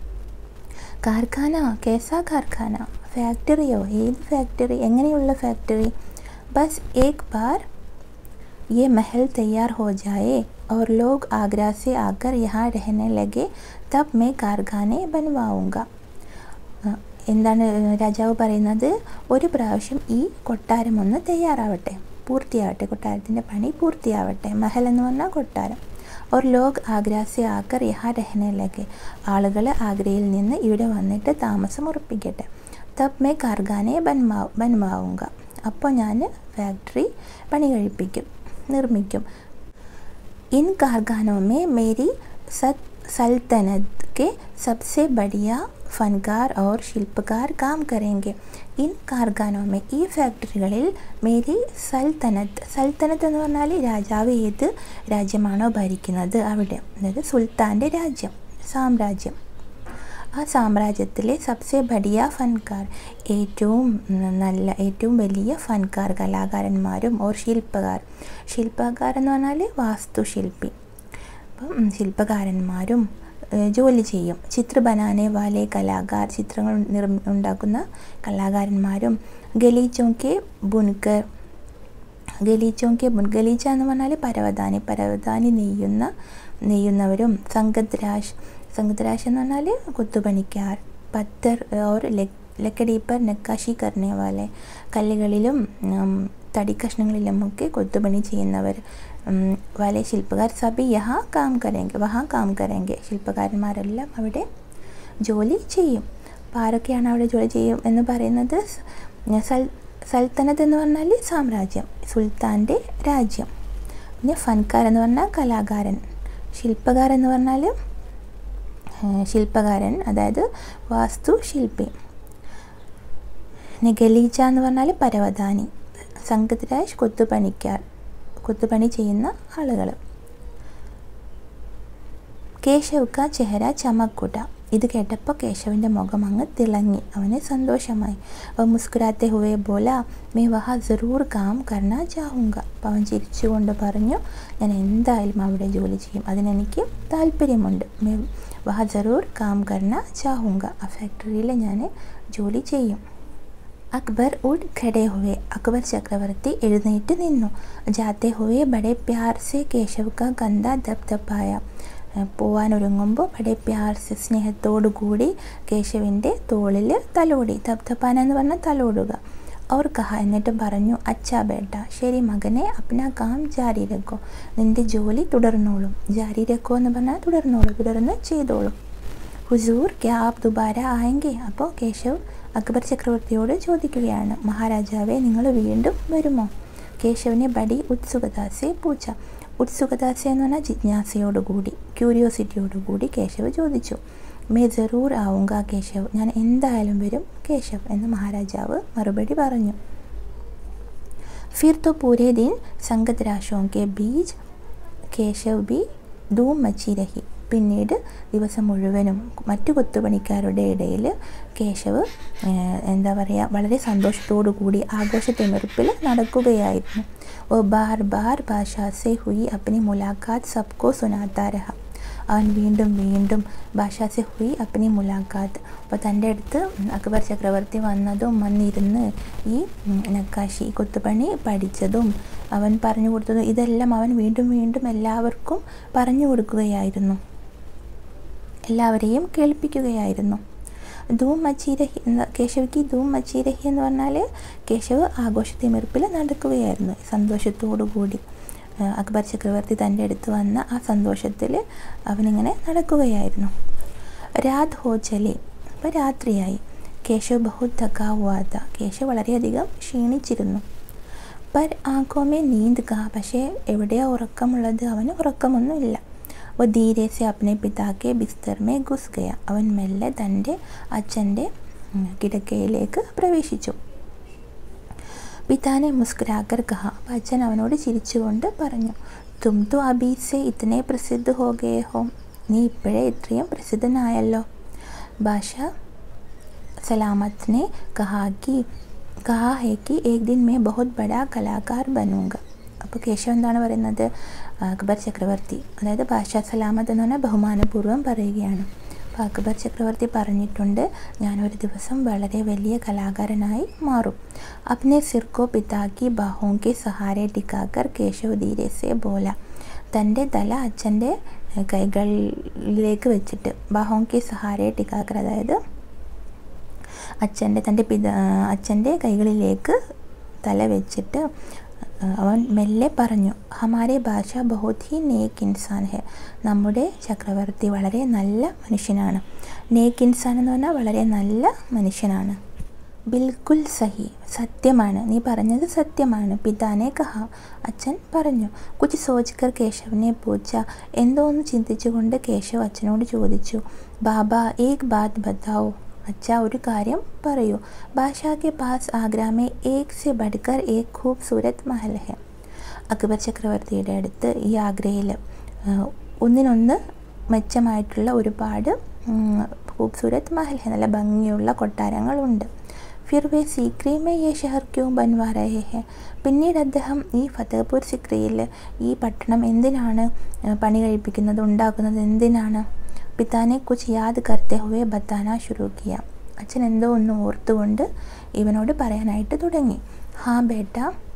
കാർഖാന കേസാ കാർഖാന ഫാക്ടറിയോ ഏത് ഫാക്ടറി എങ്ങനെയുള്ള ഫാക്ടറി ബസ് ഏക് ബാർ ये महल तैयार हो जाए और लोग आगरा से आकर यहाँ रहने लगे तब मैं कारखाने बनवाऊंगा എന്താണ് രാജാവ് പറയുന്നത് ഒരു പ്രാവശ്യം ഈ കൊട്ടാരം ഒന്ന് തയ്യാറാവട്ടെ പൂർത്തിയാവട്ടെ കൊട്ടാരത്തിൻ്റെ പണി പൂർത്തിയാവട്ടെ മഹൽ എന്ന് പറഞ്ഞാൽ കൊട്ടാരം ഒരു ലോഗ് ആഗ്രാസെ ആക്കർ യഹാ രഹനയിലേക്ക് ആളുകൾ ആഗ്രയിൽ നിന്ന് ഇവിടെ വന്നിട്ട് താമസം ഉറപ്പിക്കട്ടെ തബ് മേ കാർഖാനെ ബൻമാ ബൻമാവുക അപ്പോൾ ഞാൻ ഫാക്ടറി പണി കഴിപ്പിക്കും നിർമ്മിക്കും इन कारखानों में मेरी सल्तनत के सबसे बढ़िया फनकार और शिल्पकार काम करेंगे इन कारഖാനോ മേ ഈ ഫാക്ടറികളിൽ മേരി സൽത്തനത്ത് സൽത്തനത്ത് എന്ന് പറഞ്ഞാൽ രാജാവ് ഏത് രാജ്യമാണോ ഭരിക്കുന്നത് അവിടെ അതായത് സുൽത്താൻ്റെ രാജ്യം സാമ്രാജ്യം ആ സാമ്രാജ്യത്തിലെ സബ്സെ ബഡിയ ഫൻകാർ ഏറ്റവും നല്ല ഏറ്റവും വലിയ ഫൻകാർ കലാകാരന്മാരും ഓർ ശില്പകാർ ശില്പകാർ എന്ന് പറഞ്ഞാൽ വാസ്തുശില്പി അപ്പം ശില്പകാരന്മാരും ജോലി ചെയ്യും ചിത്ര ബനാനെ വാലെ കലാകാർ ചിത്രങ്ങൾ നിർമ്മി ഉണ്ടാക്കുന്ന കലാകാരന്മാരും ഗലീച്ചോക്കെ ബുൻകർ ഗലീച്ചോക്കെ ബുൻ ഗലീച്ച എന്ന് പറഞ്ഞാൽ പരവതാനി പരവതാനി നെയ്യുന്ന നെയ്യുന്നവരും സംഗദ്രാഷ് സംഗദ്രാഷ് എന്ന് പറഞ്ഞാൽ കൊത്തുപണിക്കാർ പത്തർ ഓർ ലക്കടി പർ നക്കാശി കർണേ വാലെ കല്ലുകളിലും തടി കഷ്ണങ്ങളിലുമൊക്കെ കൊത്തുപണി ചെയ്യുന്നവർ വാലെ ശില്പകാർ സബി യഹാ കാം കരേങ്കെ വഹാ കാം കരേങ്കെ ശില്പകാരന്മാരെല്ലാം അവിടെ ജോലി ചെയ്യും അപ്പോൾ ആരൊക്കെയാണ് അവിടെ ജോലി ചെയ്യും എന്ന് പറയുന്നത് സൽ സൽത്തനത്ത് എന്ന് പറഞ്ഞാൽ സാമ്രാജ്യം സുൽത്താൻ്റെ രാജ്യം പിന്നെ ഫൻകാർ എന്ന് പറഞ്ഞാൽ കലാകാരൻ ശില്പകാർ എന്ന് പറഞ്ഞാൽ ശില്പകാരൻ അതായത് വാസ്തുശില്പി ഗലീച്ച എന്ന് പറഞ്ഞാൽ പരവതാനി സംഗതിരാജ് കൊത്തുപണിക്കാർ കൊത്തുപണി ചെയ്യുന്ന ആളുകൾ കേശവ്ക ചെഹര ചമക്കുട്ട ഇത് കേട്ടപ്പോൾ കേശവിൻ്റെ മുഖം അങ്ങ് തിളങ്ങി അവന് സന്തോഷമായി അപ്പോൾ മുസ്കുരാത്തെ ഹുവേ ബോല മേ വഹ ജറൂർ കാം കർണ ചാഹുങ്ക അപ്പോൾ അവൻ ചിരിച്ചുകൊണ്ട് പറഞ്ഞു ഞാൻ എന്തായാലും അവിടെ ജോലി ചെയ്യും അതിനെനിക്ക് താല്പര്യമുണ്ട് മേ വഹ ജറൂർ കാം കർണ ചാഹുങ്ക ആ ഫാക്ടറിയിൽ ഞാൻ ജോലി ചെയ്യും അക്ബർ ഉഡ് ഖഡേ ഹുവേ അക്ബർ ചക്രവർത്തി എഴുന്നേറ്റ് നിന്നു ജാത്തെ ഹുവേ ബഡെ പ്യാർ സെ കേശവ് കാ ഗന്ത ദബ് ദബായ പോവാനൊരുങ്ങുമ്പോൾ ബഡെ പ്യാർ സെ സ്നേഹത്തോടു കൂടി കേശവിൻ്റെ തോളിൽ തലോടി ദബ് ദബാന എന്ന് പറഞ്ഞാൽ തലോടുക അവർ കഹ എന്നിട്ട് പറഞ്ഞു അച്ഛാ ബേട്ട ശരി മകനെ അപ്ന കാം ജാരി രക്കോ നിൻ്റെ ജോലി തുടർന്നോളും ജാരി രക്കോ എന്ന് പറഞ്ഞാൽ തുടർന്നോളൂ തുടർന്ന് ചെയ്തോളും ഹുസൂർ ക്യാ ആപ് ദുബാര ആയെങ്കിൽ അപ്പോൾ കേശവ് അക്ബർ ചക്രവർത്തിയോട് ചോദിക്കുകയാണ് മഹാരാജാവെ നിങ്ങൾ വീണ്ടും വരുമോ കേശവിനെ ബടി ഉത്സുകദാസെ പൂച്ച ഉത്സുകദാസെ എന്ന് പറഞ്ഞാൽ ജിജ്ഞാസയോടുകൂടി ക്യൂരിയോസിറ്റിയോടുകൂടി കേശവ് ചോദിച്ചു മേ ജറൂർ ആവുക കേശവ് ഞാൻ എന്തായാലും വരും കേശവ് എന്ന് മഹാരാജാവ് മറുപടി പറഞ്ഞു फिर तो पूरे दिन संगत राशों के बीच കേശവ് ബി ധൂം മച്ചി രഹി പിന്നീട് ദിവസം മുഴുവനും മറ്റു കൊത്തുപണിക്കാരുടെ ഇടയിൽ കേശവ് എന്താ പറയുക വളരെ സന്തോഷത്തോടു കൂടി ആഘോഷത്തിമിർപ്പിൽ നടക്കുകയായിരുന്നു ഓ ബാർ ബാർ ഭാഷാസെ ഹുയി അപ്പനി മുലാഖാത്ത് സബ്കോ സുനാത്താ രഹ അവൻ വീണ്ടും വീണ്ടും ഭാഷാസെ ഹുയി അപ്പനി മുലാഖാത്ത് അപ്പോൾ തൻ്റെ അടുത്ത് അക്ബർ ചക്രവർത്തി വന്നതും വന്നിരുന്ന് ഈ നക്കാശി കൊത്തുപണി പഠിച്ചതും അവൻ പറഞ്ഞു കൊടുത്തതും ഇതെല്ലാം അവൻ വീണ്ടും വീണ്ടും എല്ലാവർക്കും പറഞ്ഞു കൊടുക്കുകയായിരുന്നു എല്ലാവരെയും കേൾപ്പിക്കുകയായിരുന്നു ധൂം മച്ചീരഹി എന്ന കേശവിക്ക് ധൂം മച്ചീരഹി എന്ന് പറഞ്ഞാൽ കേശവ് ആഘോഷത്തിമിർപ്പിൽ നടക്കുകയായിരുന്നു സന്തോഷത്തോടു കൂടി അക്ബർ ചക്രവർത്തി തൻ്റെ അടുത്ത് വന്ന ആ സന്തോഷത്തിൽ അവനിങ്ങനെ നടക്കുകയായിരുന്നു രാത് ഹോ ചലി അപ്പോൾ രാത്രിയായി കേശവ് ബഹുത് തക്കാവാത്ത കേശവ് വളരെയധികം ക്ഷീണിച്ചിരുന്നു പർ ആങ്കോമേ നീന്ത് കാ പക്ഷേ എവിടെയാ ഉറക്കമുള്ളത് അവന് ഉറക്കമൊന്നുമില്ല वो धीरे से अपने पिता के बिस्तर में घुस गया അവൻ മെല്ലെ തൻ്റെ അച്ഛൻ്റെ കിടക്കയിലേക്ക് പ്രവേശിച്ചു പിതാനെ മുസ്കുരാക്കർ കഹ അപ്പം അച്ഛൻ അവനോട് ചിരിച്ചുകൊണ്ട് പറഞ്ഞു തും തു അബീസെ ഇത്തനെ പ്രസിദ്ധ ഹോ ഗേ ഹോ നീ ഇപ്പോഴേ ഇത്രയും പ്രസിദ്ധനായല്ലോ ഭാഷ സലാമത്തിനെ കഹാ കി कहा है कि एक दिन मैं बहुत बड़ा कलाकार बनूंगा അപ്പോൾ കേശവ് എന്താണ് പറയുന്നത് അക്ബർ ചക്രവർത്തി അതായത് ബാദ്ഷാ സലാമത്ത് എന്ന് പറഞ്ഞാൽ ബഹുമാനപൂർവ്വം പറയുകയാണ് അപ്പോൾ അക്ബർ ചക്രവർത്തി പറഞ്ഞിട്ടുണ്ട് ഞാനൊരു ദിവസം വളരെ വലിയ കലാകാരനായി മാറും അപ്നെ സിർക്കോ പിതാക്കി ബാഹോങ്കെ സഹാരെ ടിക്കാക്കർ കേശവ് ധീരെ സെ ബോല തൻ്റെ തല അച്ഛൻ്റെ കൈകളിലേക്ക് വെച്ചിട്ട് ബാഹോങ്കെ സഹാരെ ടിക്കാക്കർ അതായത് അച്ഛൻ്റെ തൻ്റെ പിതാ അച്ഛൻ്റെ കൈകളിലേക്ക് തല വെച്ചിട്ട് അവൻ മെല്ലെ പറഞ്ഞു ഹമാരെ ഭാഷ ബഹുത് ഹി നേക്ക് ഇൻസാൻ ഹെ നമ്മുടെ ചക്രവർത്തി വളരെ നല്ല മനുഷ്യനാണ് നേക്ക് ഇൻസാൻ എന്ന് പറഞ്ഞാൽ വളരെ നല്ല മനുഷ്യനാണ് ബിൽക്കുൽ സഹി സത്യമാണ് നീ പറഞ്ഞത് സത്യമാണ് പിതാനെ കഹ അച്ഛൻ പറഞ്ഞു കുച്ച് സോച്ച്കർ കേശവനെ പൂച്ച എന്തോ ഒന്ന് ചിന്തിച്ചുകൊണ്ട് കേശവ് അച്ഛനോട് ചോദിച്ചു ബാബ ഏക് ബാത് ബത്താവോ അച്ഛ ഒരു കാര്യം പറയൂ ബാദ്ഷാ കെ പാസ് ആഗ്ര മേ ഏക് സെ ബഡ്കർ ഏക് ഖൂബ്സൂരത് മഹൽ ഹെ അക്ബർ ചക്രവർത്തിയുടെ അടുത്ത് ഈ ആഗ്രയിൽ ഒന്നിനൊന്ന് മെച്ചമായിട്ടുള്ള ഒരുപാട് ഖൂബ്സൂരത് മഹൽ ഹെ നല്ല ഭംഗിയുള്ള കൊട്ടാരങ്ങളുണ്ട് ഫിർ വേ സീക്രി മേ യേ ഷഹർ ക്യൂ ബൻവാ രഹേ ഹെ പിന്നീട് അദ്ദേഹം ഈ ഫത്തേപൂർ സിക്രിയിൽ ഈ പട്ടണം എന്തിനാണ് പണി കഴിപ്പിക്കുന്നത് ഉണ്ടാക്കുന്നത് എന്തിനാണ് പിതാനെ കുച്ച് യാദ് കർത്തെ ഹുവേ ബത്താന ശുരു കിയ അച്ഛൻ എന്തോ ഒന്ന് ഓർത്തുകൊണ്ട് ഇവനോട് പറയാനായിട്ട് തുടങ്ങി ഹാ ബേട്ട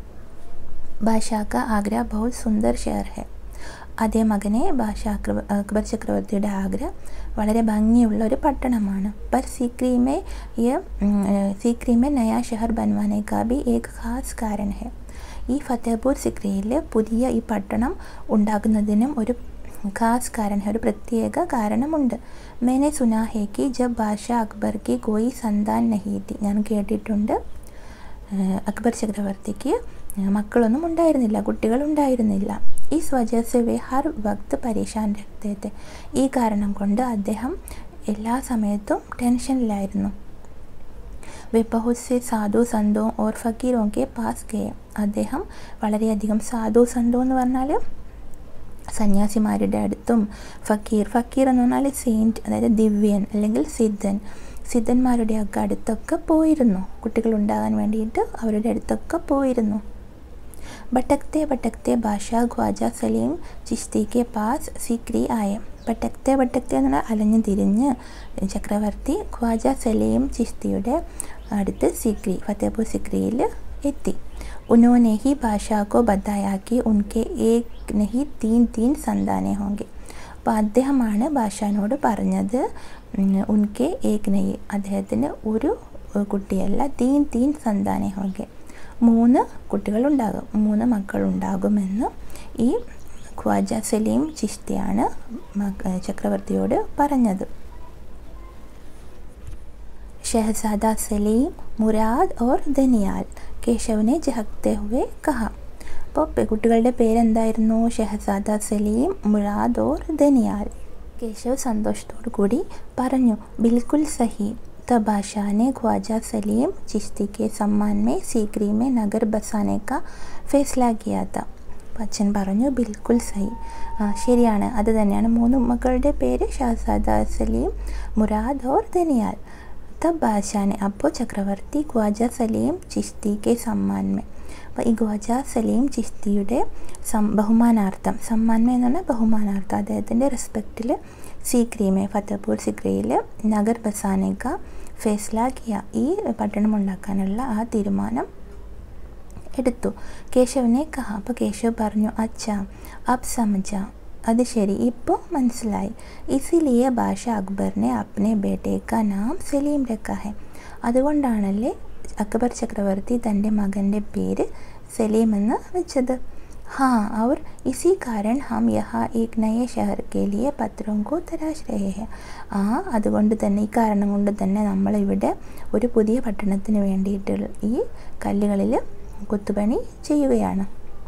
ബാഷാക്ക ആഗ്ര ബഹുത് സുന്ദർ ഷെയർ ഹെ അതേ മകനെ ബാഷ അക്ബർ ചക്രവർത്തിയുടെ ആഗ്ര വളരെ ഭംഗിയുള്ള ഒരു പട്ടണമാണ് പർ സീക്രീമേ സീക്രീമേ നയാ ഷഹർ ബൻവാനെ കാ ബി ഏക് ഖാസ് കാരൻ ഹെ ഈ ഫത്തേപൂർ സിക്രിയിൽ പുതിയ ഈ പട്ടണം ഉണ്ടാകുന്നതിനും ഒരു ഖാസ് കാരണം ഒരു പ്രത്യേക കാരണമുണ്ട് മേനെ സുനാ ഹേ കി ജബ് ബാഷ അക്ബർ കി കോയി സന്താൻ നഹീതി ഞാൻ കേട്ടിട്ടുണ്ട് അക്ബർ ചക്രവർത്തിക്ക് മക്കളൊന്നും ഉണ്ടായിരുന്നില്ല കുട്ടികൾ ഉണ്ടായിരുന്നില്ല ഈ സ്വജസ് വേ ഹർ വക്ത് പരേഷാൻ രക്തത്തെ ഈ കാരണം കൊണ്ട് അദ്ദേഹം എല്ലാ സമയത്തും ടെൻഷനിലായിരുന്നു വെ ബഹുത് സെ സാധു സന്തോ ഓർ ഫക്കീറോ കെ പാസ് ഗയെ അദ്ദേഹം വളരെയധികം സാധു സന്തോ എന്ന് പറഞ്ഞാൽ സന്യാസിമാരുടെ അടുത്തും ഫക്കീർ ഫക്കീർ എന്ന് പറഞ്ഞാൽ സെയിൻറ്റ് അതായത് ദിവ്യൻ അല്ലെങ്കിൽ സിദ്ധൻ സിദ്ധന്മാരുടെ ഒക്കെ അടുത്തൊക്കെ പോയിരുന്നു കുട്ടികൾ ഉണ്ടാകാൻ വേണ്ടിയിട്ട് അവരുടെ അടുത്തൊക്കെ പോയിരുന്നു ഭട്ടക്തെ ഭട്ടക്തെ ഭാഷ ഖ്വാജ സലീം ചിസ്തി കെ പാസ് സിക്രി ആയ ഭട്ടക്തെ ഭട്ടക്തെ എന്ന് പറഞ്ഞാൽ അലഞ്ഞു തിരിഞ്ഞ് ചക്രവർത്തി ഖ്വാജ സലീം ചിസ്തിയുടെ അടുത്ത് സിക്രി ഫത്തേപൂർ സിക്രിയിൽ എത്തി उन्होंने ही बादशाह को बताया कि उनके एक नहीं तीन तीन സന്താനെ ഹോങ്കെ അപ്പോൾ അദ്ദേഹമാണ് ബാഷാനോട് പറഞ്ഞത് ഉൻകെ ഏക് നെയ് അദ്ദേഹത്തിന് ഒരു കുട്ടിയല്ല തീൻ തീൻ സന്താനെ ഹോങ്കെ മൂന്ന് കുട്ടികളുണ്ടാകും മൂന്ന് മക്കളുണ്ടാകുമെന്ന് ഈ ഖ്വാജ സലീം ചിസ്തിയാണ് ചക്രവർത്തിയോട് പറഞ്ഞത് ഷഹസാദ സലീം മുരാദ് ഓർ ദനിയാൽ കേശവനെ ജഹക്തെ ഹുവേ കഹ അപ്പോൾ കുട്ടികളുടെ പേരെന്തായിരുന്നു ഷഹസാദ സലീം മുറാദ് ഓർ ദനിയാൽ കേശവ് സന്തോഷത്തോടു കൂടി പറഞ്ഞു ബിൽക്കുൽ സഹി तब बादशाह ने ख्वाजा सलीम चिश्ती के सम्मान में सीकरी में नगर बसाने का फैसला किया था അച്ഛൻ പറഞ്ഞു ബിൽക്കുൽ സഹി ശരിയാണ് അത് തന്നെയാണ് മൂന്ന് മക്കളുടെ പേര് ഷഹസാദ സലീം മുറാദ് ഓർ ദനിയാൽ തബ് ബാദ്ഷാനെ അപ്പോൾ ചക്രവർത്തി ഖ്വാജ സലീം ചിസ്തി കെ സമ്മാൻമേ അപ്പോൾ ഈ ഖ്വാജ സലീം ചിസ്തിയുടെ സം ബഹുമാനാർത്ഥം സമ്മാൻമ എന്ന് പറഞ്ഞാൽ ബഹുമാനാർത്ഥം അദ്ദേഹത്തിൻ്റെ റെസ്പെക്റ്റിൽ സീക്രീമെ ഫത്തേപൂർ സിക്രിയിൽ നഗർ ബസാനേക്ക ഫേസ്ല കിയ ഈ പട്ടണം ഉണ്ടാക്കാനുള്ള ആ തീരുമാനം എടുത്തു കേശവനെ കഹ അപ്പോൾ കേശവ് പറഞ്ഞു അച്ഛാ അബ് സമജ അത് ശരി ഇപ്പോൾ മനസ്സിലായി ഇസിലിയെ ഭാഷ അക്ബറിനെ അപ്നെ ബേട്ടേക്ക നാം സലീം രക്ക ഹെ അതുകൊണ്ടാണല്ലേ അക്ബർ ചക്രവർത്തി തൻ്റെ മകൻ്റെ പേര് സലീം എന്ന് വെച്ചത് हाँ और इसी कारण हम यहाँ एक नए शहर के लिए പത്രോं को തരാശ് രഹേ ഹെ ആ അതുകൊണ്ട് തന്നെ ഈ കാരണം കൊണ്ട് തന്നെ നമ്മളിവിടെ ഒരു പുതിയ പട്ടണത്തിന് വേണ്ടിയിട്ട് ഈ കല്ലുകളിൽ കൊത്തുപണി ചെയ്യുകയാണ്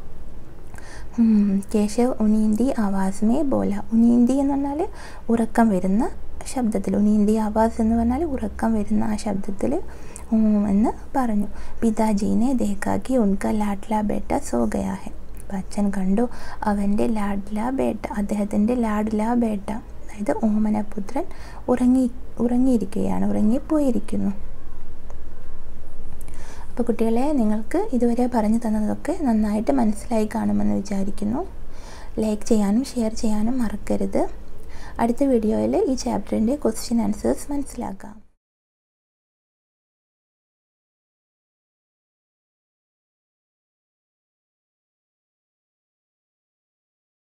കേശവ് ഉനീന്തി ആവാസ്മേ ബോല ഉനീന്തി എന്ന് പറഞ്ഞാൽ ഉറക്കം വരുന്ന ശബ്ദത്തിൽ ഉനീന്തി ആവാസ് എന്ന് പറഞ്ഞാൽ ഉറക്കം വരുന്ന ആ ശബ്ദത്തിൽ എന്ന് പറഞ്ഞു പിതാജീനെ ദേക്കാക്കി ഉൻക ലാഡ്ല ബേട്ട സോ ഗയാ ഹെ അപ്പം അച്ഛൻ കണ്ടു അവൻ്റെ ലാഡ്ല ബേട്ട അദ്ദേഹത്തിൻ്റെ ലാഡ്ല ബേട്ട അതായത് ഓമനപുത്രൻ ഉറങ്ങി ഉറങ്ങിയിരിക്കുകയാണ് ഉറങ്ങിപ്പോയിരിക്കുന്നു അപ്പോൾ കുട്ടികളെ നിങ്ങൾക്ക് ഇതുവരെ പറഞ്ഞു തന്നതൊക്കെ നന്നായിട്ട് മനസ്സിലായി കാണുമെന്ന് വിചാരിക്കുന്നു ലൈക്ക് ചെയ്യാനും ഷെയർ ചെയ്യാനും മറക്കരുത് അടുത്ത വീഡിയോയിൽ ഈ ചാപ്റ്ററിൻ്റെ ക്വസ്റ്റ്യൻ ആൻസേഴ്സ് മനസ്സിലാക്കാം